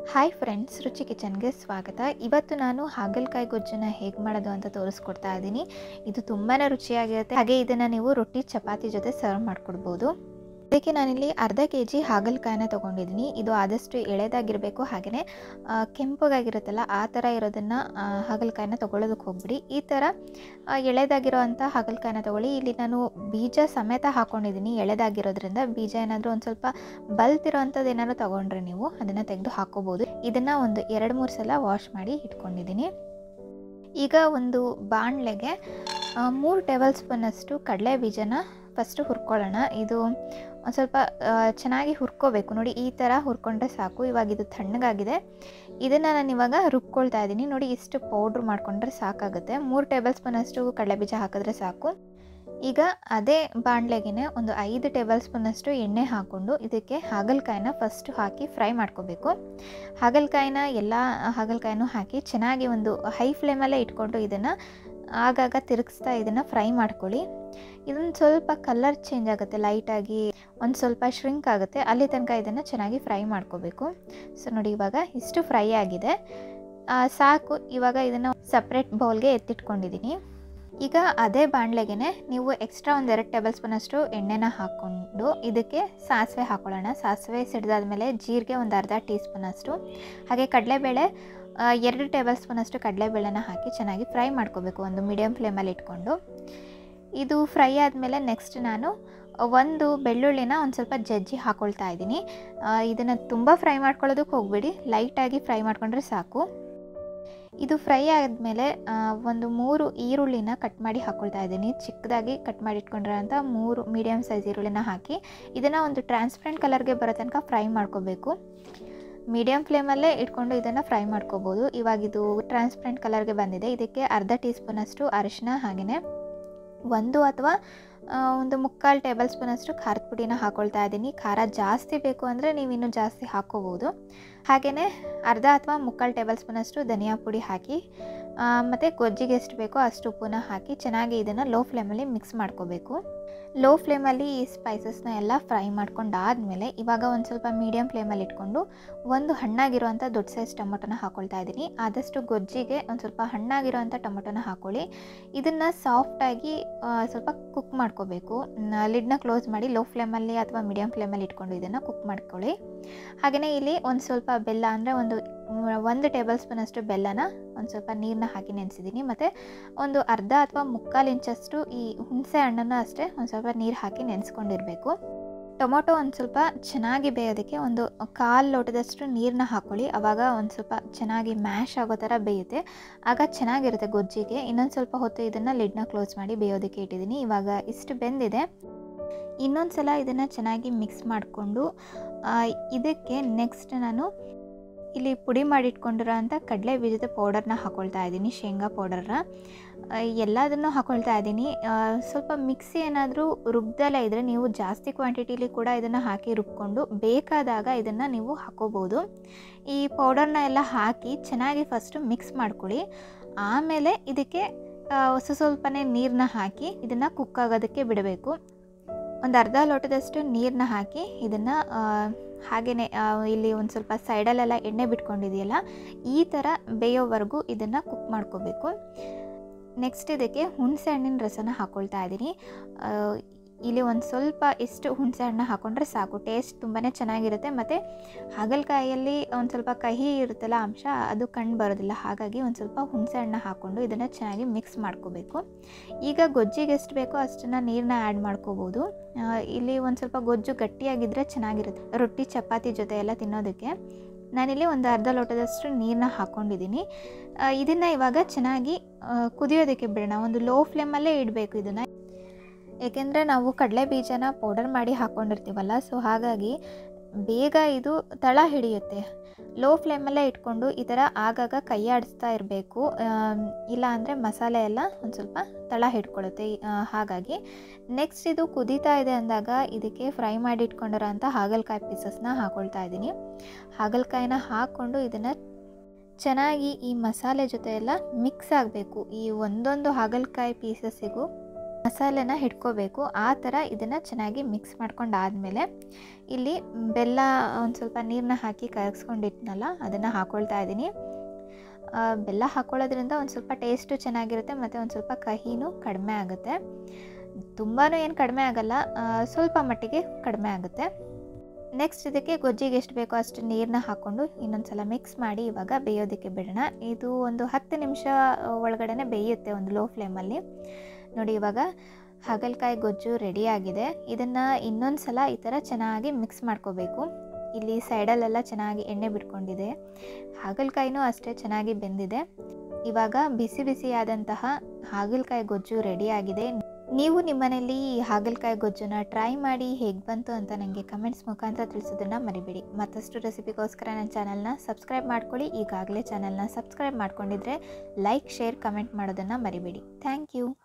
hi friends ರುಚಿ ಕಿಚನ್ಗೆ ಸ್ವಾಗತ ಇವತ್ತು ನಾನು ಹಾಗಲಕಾಯಿ ಗೊಜ್ಜನ್ನು ಹೇಗೆ ಮಾಡೋದು ಅಂತ ತೋರಿಸ್ಕೊಡ್ತಾ ಇದ್ದೀನಿ ಇದು ತುಂಬಾ ರುಚಿಯಾಗಿರುತ್ತೆ ಹಾಗೆ ಇದನ್ನು ನೀವು ರೊಟ್ಟಿ ಚಪಾತಿ ಜೊತೆ ಸರ್ವ್ ಮಾಡ್ಕೊಡ್ಬೋದು ಅದಕ್ಕೆ ನಾನಿಲ್ಲಿ ಅರ್ಧ ಕೆ ಜಿ ಹಾಗಲಕಾಯಿನ ತೊಗೊಂಡಿದ್ದೀನಿ ಇದು ಆದಷ್ಟು ಎಳೆದಾಗಿರಬೇಕು ಹಾಗೆಯೇ ಕೆಂಪಗಾಗಿರುತ್ತಲ್ಲ ಆ ಥರ ಇರೋದನ್ನು ಹಾಗಲಕಾಯಿನ ತೊಗೊಳೋದಕ್ಕೆ ಹೋಗ್ಬಿಡಿ ಈ ಥರ ಆ, ಎಳೆದಾಗಿರೋವಂಥ ಹಾಗಲಕಾಯಿನ ತೊಗೊಳ್ಳಿ ಇಲ್ಲಿ ನಾನು ಬೀಜ ಸಮೇತ ಹಾಕ್ಕೊಂಡಿದ್ದೀನಿ ಎಳೆದಾಗಿರೋದ್ರಿಂದ ಬೀಜ ಏನಾದರೂ ಒಂದು ಸ್ವಲ್ಪ ಬಲ್ತಿರೋವಂಥದ್ದು ಏನಾದ್ರು ತೊಗೊಂಡ್ರೆ ನೀವು ಅದನ್ನು ತೆಗೆದು ಹಾಕೋಬೋದು ಇದನ್ನು ಒಂದು ಎರಡು ಮೂರು ಸಲ ವಾಶ್ ಮಾಡಿ ಇಟ್ಕೊಂಡಿದ್ದೀನಿ ಈಗ ಒಂದು ಬಾಣಲೆಗೆ ಮೂರು ಟೇಬಲ್ ಸ್ಪೂನಷ್ಟು ಕಡಲೆ ಬೀಜನ ಫಸ್ಟು ಹುರ್ಕೊಳ್ಳೋಣ ಇದು ಒಂದು ಸ್ವಲ್ಪ ಆ, ಚೆನ್ನಾಗಿ ಹುರ್ಕೋಬೇಕು ನೋಡಿ ಈ ಥರ ಹುರ್ಕೊಂಡ್ರೆ ಸಾಕು ಇವಾಗ ಇದು ತಣ್ಣಗಾಗಿದೆ ಇದನ್ನು ನಾನು ಇವಾಗ ರುಬ್ಕೊಳ್ತಾ ಇದ್ದೀನಿ ನೋಡಿ ಇಷ್ಟು ಪೌಡ್ರ್ ಮಾಡಿಕೊಂಡ್ರೆ ಸಾಕಾಗುತ್ತೆ ಮೂರು ಟೇಬಲ್ ಸ್ಪೂನಷ್ಟು ಕಡಲೆ ಬೀಜ ಹಾಕಿದ್ರೆ ಸಾಕು ಈಗ ಅದೇ ಬಾಣಲೆಗೆ ಒಂದು ಐದು ಟೇಬಲ್ ಸ್ಪೂನಷ್ಟು ಎಣ್ಣೆ ಹಾಕ್ಕೊಂಡು ಇದಕ್ಕೆ ಹಾಗಲಕಾಯಿನ ಫಸ್ಟ್ ಹಾಕಿ ಫ್ರೈ ಮಾಡ್ಕೋಬೇಕು ಹಾಗಲಕಾಯಿನ ಎಲ್ಲ ಹಾಗಲಕಾಯಿನೂ ಹಾಕಿ ಚೆನ್ನಾಗಿ ಒಂದು ಹೈ ಫ್ಲೇಮಲ್ಲೇ ಇಟ್ಕೊಂಡು ಇದನ್ನು ಆಗಾಗ ತಿರುಗಿಸ್ತಾ ಇದನ್ನು ಫ್ರೈ ಮಾಡ್ಕೊಳ್ಳಿ ಇದೊಂದು ಸ್ವಲ್ಪ ಕಲರ್ ಚೇಂಜ್ ಆಗುತ್ತೆ ಲೈಟಾಗಿ ಒಂದು ಸ್ವಲ್ಪ ಶ್ರಿಂಕ್ ಆಗುತ್ತೆ ಅಲ್ಲಿ ತನಕ ಇದನ್ನು ಚೆನ್ನಾಗಿ ಫ್ರೈ ಮಾಡ್ಕೋಬೇಕು ಸೊ ನೋಡಿ ಇವಾಗ ಇಷ್ಟು ಫ್ರೈ ಆಗಿದೆ ಆ, ಸಾಕು ಇವಾಗ ಇದನ್ನು ಸಪ್ರೇಟ್ ಬೌಲ್ಗೆ ಎತ್ತಿಟ್ಕೊಂಡಿದ್ದೀನಿ ಈಗ ಅದೇ ಬಾಣಲೆಗೆ ನೀವು ಎಕ್ಸ್ಟ್ರಾ ಒಂದು ಎರಡು ಟೇಬಲ್ ಸ್ಪೂನಷ್ಟು ಎಣ್ಣೆನ ಹಾಕ್ಕೊಂಡು ಇದಕ್ಕೆ ಸಾಸಿವೆ ಹಾಕೊಳ್ಳೋಣ ಸಾಸಿವೆ ಸಿಡ್ದಾದ್ಮೇಲೆ ಜೀರಿಗೆ ಒಂದು ಅರ್ಧ ಟೀ ಸ್ಪೂನಷ್ಟು ಹಾಗೆ ಕಡಲೆಬೇಳೆ ಆ, ಎರಡು ಟೇಬಲ್ ಸ್ಪೂನಷ್ಟು ಕಡಲೆಬೇಳೆನ ಹಾಕಿ ಚೆನ್ನಾಗಿ ಫ್ರೈ ಮಾಡ್ಕೋಬೇಕು ಒಂದು ಮೀಡಿಯಮ್ ಫ್ಲೇಮಲ್ಲಿ ಇಟ್ಕೊಂಡು ಇದು ಫ್ರೈ ಆದಮೇಲೆ ನೆಕ್ಸ್ಟ್ ನಾನು ಒಂದು ಬೆಳ್ಳುಳ್ಳಿನ ಒಂದು ಸ್ವಲ್ಪ ಜಜ್ಜಿ ಹಾಕ್ಕೊಳ್ತಾ ಇದ್ದೀನಿ ಇದನ್ನು ತುಂಬ ಫ್ರೈ ಮಾಡ್ಕೊಳ್ಳೋದಕ್ಕೆ ಹೋಗಬೇಡಿ ಲೈಟಾಗಿ ಫ್ರೈ ಮಾಡ್ಕೊಂಡ್ರೆ ಸಾಕು ಇದು ಫ್ರೈ ಆದಮೇಲೆ ಒಂದು ಮೂರು ಈರುಳ್ಳಿನ ಕಟ್ ಮಾಡಿ ಹಾಕ್ಕೊಳ್ತಾ ಇದ್ದೀನಿ ಚಿಕ್ಕದಾಗಿ ಕಟ್ ಮಾಡಿ ಇಟ್ಕೊಂಡಿರೋಂಥ ಮೂರು ಮೀಡಿಯಮ್ ಸೈಜ್ ಈರುಳ್ಳಿನ ಹಾಕಿ ಇದನ್ನು ಒಂದು ಟ್ರಾನ್ಸ್ಪರೆಂಟ್ ಕಲರ್ಗೆ ಬರೋ ತನಕ ಫ್ರೈ ಮಾಡ್ಕೋಬೇಕು ಮೀಡಿಯಮ್ ಫ್ಲೇಮಲ್ಲೇ ಇಟ್ಕೊಂಡು ಇದನ್ನು ಫ್ರೈ ಮಾಡ್ಕೋಬೋದು ಇವಾಗ ಇದು ಟ್ರಾನ್ಸ್ಪರೆಂಟ್ ಕಲರ್ಗೆ ಬಂದಿದೆ ಇದಕ್ಕೆ ಅರ್ಧ ಟೀ ಸ್ಪೂನಷ್ಟು ಅರಿಶಿನ ಹಾಗೆಯೇ ಒಂದು ಅಥವಾ ಆ, ಒಂದು ಮುಕ್ಕಾಲು ಟೇಬಲ್ ಸ್ಪೂನಷ್ಟು ಖಾರದ ಪುಡಿನ ಹಾಕ್ಕೊಳ್ತಾ ಇದ್ದೀನಿ ಖಾರ ಜಾಸ್ತಿ ಬೇಕು ಅಂದರೆ ನೀವು ಇನ್ನೂ ಜಾಸ್ತಿ ಹಾಕ್ಕೋಬೋದು ಹಾಗೆಯೇ ಅರ್ಧ ಅಥವಾ ಮುಕ್ಕಾಲು ಟೇಬಲ್ ಸ್ಪೂನಷ್ಟು ಧನಿಯಾ ಪುಡಿ ಹಾಕಿ ಮತ್ತು ಗೊಜ್ಜಿಗೆ ಎಷ್ಟು ಬೇಕೋ ಅಷ್ಟು ಉಪ್ಪನ್ನ ಹಾಕಿ ಚೆನ್ನಾಗಿ ಇದನ್ನು ಲೋ ಫ್ಲೇಮಲ್ಲಿ ಮಿಕ್ಸ್ ಮಾಡ್ಕೋಬೇಕು ಲೋ ಫ್ಲೇಮಲ್ಲಿ ಈ ಸ್ಪೈಸಸ್ನ ಎಲ್ಲ ಫ್ರೈ ಮಾಡ್ಕೊಂಡಾದಮೇಲೆ ಇವಾಗ ಒಂದು ಸ್ವಲ್ಪ ಮೀಡಿಯಮ್ ಫ್ಲೇಮಲ್ಲಿ ಇಟ್ಕೊಂಡು ಒಂದು ಹಣ್ಣಾಗಿರುವಂಥ ದೊಡ್ಡ ಸೈಜ್ ಟೊಮೊಟೊನ ಹಾಕ್ಕೊಳ್ತಾ ಇದ್ದೀನಿ ಆದಷ್ಟು ಗೊಜ್ಜಿಗೆ ಒಂದು ಸ್ವಲ್ಪ ಹಣ್ಣಾಗಿರುವಂಥ ಟೊಮೊಟೊನ ಹಾಕ್ಕೊಳ್ಳಿ ಇದನ್ನು ಸಾಫ್ಟಾಗಿ ಸ್ವಲ್ಪ ಕುಕ್ ಮಾಡ್ಕೋಬೇಕು ಲಿಡ್ನ ಕ್ಲೋಸ್ ಮಾಡಿ ಲೋ ಫ್ಲೇಮಲ್ಲಿ ಅಥವಾ ಮೀಡಿಯಮ್ ಫ್ಲೇಮಲ್ಲಿ ಇಟ್ಕೊಂಡು ಇದನ್ನು ಕುಕ್ ಮಾಡ್ಕೊಳ್ಳಿ ಹಾಗೆಯೇ ಇಲ್ಲಿ ಒಂದು ಸ್ವಲ್ಪ ಬೆಲ್ಲ ಅಂದರೆ ಒಂದು ಒಂದು ಟೇಬಲ್ ಸ್ಪೂನಷ್ಟು ಬೆಲ್ಲನ ಒಂದು ಸ್ವಲ್ಪ ನೀರನ್ನ ಹಾಕಿ ನೆನೆಸಿದ್ದೀನಿ ಮತ್ತು ಒಂದು ಅರ್ಧ ಅಥವಾ ಮುಕ್ಕಾಲು ಇಂಚಷ್ಟು ಈ ಹುಣಸೆ ಹಣ್ಣನ್ನು ಅಷ್ಟೇ ಒಂದು ಸ್ವಲ್ಪ ನೀರು ಹಾಕಿ ನೆನೆಸ್ಕೊಂಡಿರಬೇಕು ಟೊಮೊಟೊ ಒಂದು ಸ್ವಲ್ಪ ಚೆನ್ನಾಗಿ ಬೇಯೋದಕ್ಕೆ ಒಂದು ಕಾಲು ಲೋಟದಷ್ಟು ನೀರನ್ನ ಹಾಕ್ಕೊಳ್ಳಿ ಆವಾಗ ಒಂದು ಸ್ವಲ್ಪ ಚೆನ್ನಾಗಿ ಮ್ಯಾಶ್ ಆಗೋ ಥರ ಬೇಯುತ್ತೆ ಆಗ ಚೆನ್ನಾಗಿರುತ್ತೆ ಗೊಜ್ಜಿಗೆ ಇನ್ನೊಂದು ಸ್ವಲ್ಪ ಹೊತ್ತು ಇದನ್ನು ಲಿಡ್ನ ಕ್ಲೋಸ್ ಮಾಡಿ ಬೇಯೋದಕ್ಕೆ ಇಟ್ಟಿದ್ದೀನಿ ಇವಾಗ ಇಷ್ಟು ಬೆಂದಿದೆ ಇನ್ನೊಂದು ಸಲ ಇದನ್ನು ಚೆನ್ನಾಗಿ ಮಿಕ್ಸ್ ಮಾಡಿಕೊಂಡು ಇದಕ್ಕೆ ನೆಕ್ಸ್ಟ್ ನಾನು ಇಲ್ಲಿ ಪುಡಿ ಮಾಡಿಟ್ಕೊಂಡಿರೋ ಅಂಥ ಕಡಲೆ ಬೀಜದ ಪೌಡರ್ನ ಹಾಕ್ಕೊಳ್ತಾ ಇದ್ದೀನಿ ಶೇಂಗಾ ಪೌಡರ್ನ ಆ, ಎಲ್ಲದನ್ನು ಹಾಕ್ಕೊಳ್ತಾ ಇದ್ದೀನಿ ಆ, ಸ್ವಲ್ಪ ಮಿಕ್ಸಿ ಏನಾದರೂ ರುಬ್ದಲ್ಲೇ ಇದ್ದರೆ ನೀವು ಜಾಸ್ತಿ ಕ್ವಾಂಟಿಟಿಲಿ ಕೂಡ ಇದನ್ನು ಹಾಕಿ ರುಬ್ಕೊಂಡು ಬೇಕಾದಾಗ ಇದನ್ನು ನೀವು ಹಾಕೋಬೋದು ಈ ಪೌಡರ್ನ ಎಲ್ಲ ಹಾಕಿ ಚೆನ್ನಾಗಿ ಫಸ್ಟು ಮಿಕ್ಸ್ ಮಾಡ್ಕೊಳ್ಳಿ ಆಮೇಲೆ ಇದಕ್ಕೆ ಆ, ಸ್ವ ಸ್ವಲ್ಪನೇ ನೀರನ್ನ ಹಾಕಿ ಇದನ್ನು ಕುಕ್ ಆಗೋದಕ್ಕೆ ಬಿಡಬೇಕು ಒಂದು ಅರ್ಧ ಲೋಟದಷ್ಟು ನೀರನ್ನ ಹಾಕಿ ಇದನ್ನು ಹಾಗೆಯೇ ಇಲ್ಲಿ ಒಂದು ಸ್ವಲ್ಪ ಸೈಡಲ್ಲೆಲ್ಲ ಎಣ್ಣೆ ಬಿಟ್ಕೊಂಡಿದೆಯಲ್ಲ ಈ ಥರ ಬೇಯೋವರೆಗೂ ಇದನ್ನು ಕುಕ್ ಮಾಡ್ಕೋಬೇಕು ನೆಕ್ಸ್ಟ್ ಇದಕ್ಕೆ ಹುಣಸೆ ಹಣ್ಣಿನ ರಸನ ಹಾಕ್ಕೊಳ್ತಾ ಇದ್ದೀನಿ ಆ, ಇಲ್ಲಿ ಒಂದು ಸ್ವಲ್ಪ ಇಷ್ಟು ಹುಣಸೆ ಹಣ್ಣು ಹಾಕ್ಕೊಂಡ್ರೆ ಸಾಕು ಟೇಸ್ಟ್ ತುಂಬಾ ಚೆನ್ನಾಗಿರುತ್ತೆ ಮತ್ತು ಹಾಗಲಕಾಯಲ್ಲಿ ಒಂದು ಸ್ವಲ್ಪ ಕಹಿ ಇರುತ್ತಲ್ಲ ಅಂಶ ಅದು ಕಂಡು ಬರೋದಿಲ್ಲ ಹಾಗಾಗಿ ಒಂದು ಸ್ವಲ್ಪ ಹುಣಸೆ ಹಣ್ಣು ಹಾಕ್ಕೊಂಡು ಇದನ್ನು ಚೆನ್ನಾಗಿ ಮಿಕ್ಸ್ ಮಾಡ್ಕೋಬೇಕು ಈಗ ಗೊಜ್ಜಿಗೆ ಎಷ್ಟು ಬೇಕೋ ಅಷ್ಟನ್ನು ನೀರನ್ನ ಆ್ಯಡ್ ಮಾಡ್ಕೋಬೋದು ಆ, ಇಲ್ಲಿ ಒಂದು ಸ್ವಲ್ಪ ಗೊಜ್ಜು ಗಟ್ಟಿಯಾಗಿದ್ದರೆ ಚೆನ್ನಾಗಿರುತ್ತೆ ರೊಟ್ಟಿ ಚಪಾತಿ ಜೊತೆ ಎಲ್ಲ ತಿನ್ನೋದಕ್ಕೆ ನಾನಿಲ್ಲಿ ಒಂದು ಅರ್ಧ ಲೋಟದಷ್ಟು ನೀರನ್ನ ಹಾಕ್ಕೊಂಡಿದ್ದೀನಿ ಇದನ್ನು ಇವಾಗ ಚೆನ್ನಾಗಿ ಆ, ಕುದಿಯೋದಕ್ಕೆ ಬಿಡೋಣ ಒಂದು ಲೋ ಫ್ಲೇಮಲ್ಲೇ ಇಡಬೇಕು ಇದನ್ನು ಏಕೆಂದರೆ ನಾವು ಕಡಲೆ ಬೀಜನ ಪೌಡರ್ ಮಾಡಿ ಹಾಕ್ಕೊಂಡಿರ್ತೀವಲ್ಲ ಸೊ ಹಾಗಾಗಿ ಬೇಗ ಇದು ತಳ ಹಿಡಿಯುತ್ತೆ ಲೋ ಫ್ಲೇಮಲ್ಲೇ ಇಟ್ಕೊಂಡು ಈ ಥರ ಆಗಾಗ ಕೈ ಆಡಿಸ್ತಾ ಇರಬೇಕು ಇಲ್ಲ ಅಂದರೆ ಮಸಾಲೆ ಎಲ್ಲ ಒಂದು ಸ್ವಲ್ಪ ತಳ ಹಿಡ್ಕೊಳ್ಳುತ್ತೆ ಆ, ಹಾಗಾಗಿ ನೆಕ್ಸ್ಟ್ ಇದು ಕುದೀತಾ ಇದೆ ಅಂದಾಗ ಇದಕ್ಕೆ ಫ್ರೈ ಮಾಡಿ ಇಟ್ಕೊಂಡಿರೋ ಅಂಥ ಹಾಗಲಕಾಯಿ ಪೀಸಸ್ನ ಹಾಕ್ಕೊಳ್ತಾ ಇದ್ದೀನಿ ಹಾಗಲಕಾಯಿನ ಹಾಕ್ಕೊಂಡು ಇದನ್ನು ಚೆನ್ನಾಗಿ ಈ ಮಸಾಲೆ ಜೊತೆ ಎಲ್ಲ ಮಿಕ್ಸ್ ಆಗಬೇಕು ಈ ಒಂದೊಂದು ಹಾಗಲಕಾಯಿ ಪೀಸಸ್ಸಿಗೂ ಮಸಾಲೆನ ಹಿಡ್ಕೋಬೇಕು ಆ ಥರ ಇದನ್ನು ಚೆನ್ನಾಗಿ ಮಿಕ್ಸ್ ಮಾಡ್ಕೊಂಡಾದಮೇಲೆ ಇಲ್ಲಿ ಬೆಲ್ಲ ಒಂದು ಸ್ವಲ್ಪ ನೀರನ್ನ ಹಾಕಿ ಕರಗಿಸ್ಕೊಂಡಿಟ್ನಲ್ಲ ಅದನ್ನು ಹಾಕ್ಕೊಳ್ತಾ ಇದ್ದೀನಿ ಆ, ಬೆಲ್ಲ ಹಾಕ್ಕೊಳ್ಳೋದ್ರಿಂದ ಒಂದು ಸ್ವಲ್ಪ ಟೇಸ್ಟು ಚೆನ್ನಾಗಿರುತ್ತೆ ಮತ್ತು ಒಂದು ಸ್ವಲ್ಪ ಕಹಿನೂ ಕಡಿಮೆ ಆಗುತ್ತೆ ತುಂಬಾ ಏನು ಕಡಿಮೆ ಆಗಲ್ಲ ಆ, ಸ್ವಲ್ಪ ಮಟ್ಟಿಗೆ ಕಡಿಮೆ ಆಗುತ್ತೆ ನೆಕ್ಸ್ಟ್ ಇದಕ್ಕೆ ಗೊಜ್ಜಿಗೆ ಎಷ್ಟು ಬೇಕೋ ಅಷ್ಟು ನೀರನ್ನ ಹಾಕ್ಕೊಂಡು ಇನ್ನೊಂದು ಸಲ ಮಿಕ್ಸ್ ಮಾಡಿ ಇವಾಗ ಬೇಯೋದಕ್ಕೆ ಬಿಡೋಣ ಇದು ಒಂದು ಹತ್ತು ನಿಮಿಷ ಒಳಗಡೆ ಬೇಯುತ್ತೆ ಒಂದು ಲೋ ಫ್ಲೇಮಲ್ಲಿ ನೋಡಿ ಇವಾಗ ಹಾಗಲಕಾಯಿ ಗೊಜ್ಜು ರೆಡಿಯಾಗಿದೆ ಇದನ್ನು ಇನ್ನೊಂದು ಸಲ ಈ ಥರ ಚೆನ್ನಾಗಿ ಮಿಕ್ಸ್ ಮಾಡ್ಕೋಬೇಕು ಇಲ್ಲಿ ಸೈಡಲ್ಲೆಲ್ಲ ಚೆನ್ನಾಗಿ ಎಣ್ಣೆ ಬಿಟ್ಕೊಂಡಿದೆ ಹಾಗಲಕಾಯಿನೂ ಅಷ್ಟೇ ಚೆನ್ನಾಗಿ ಬೆಂದಿದೆ ಇವಾಗ ಬಿಸಿ ಬಿಸಿಯಾದಂತಹ ಹಾಗಲಕಾಯಿ ಗೊಜ್ಜು ರೆಡಿಯಾಗಿದೆ ನೀವು ನಿಮ್ಮನೇಲಿ ಈ ಹಾಗಲಕಾಯಿ ಗೊಜ್ಜನ್ನ ಟ್ರೈ ಮಾಡಿ ಹೇಗೆ ಬಂತು ಅಂತ ನನಗೆ ಕಮೆಂಟ್ಸ್ ಮುಖಾಂತರ ತಿಳಿಸೋದನ್ನು ಮರಿಬೇಡಿ ಮತ್ತಷ್ಟು ರೆಸಿಪಿಗೋಸ್ಕರ ನನ್ನ ಚಾನಲ್ನ ಸಬ್ಸ್ಕ್ರೈಬ್ ಮಾಡ್ಕೊಳ್ಳಿ ಈಗಾಗಲೇ ಚಾನಲ್ನ ಸಬ್ಸ್ಕ್ರೈಬ್ ಮಾಡ್ಕೊಂಡಿದ್ರೆ ಲೈಕ್ ಶೇರ್ ಕಮೆಂಟ್ ಮಾಡೋದನ್ನು ಮರಿಬೇಡಿ ಥ್ಯಾಂಕ್ ಯು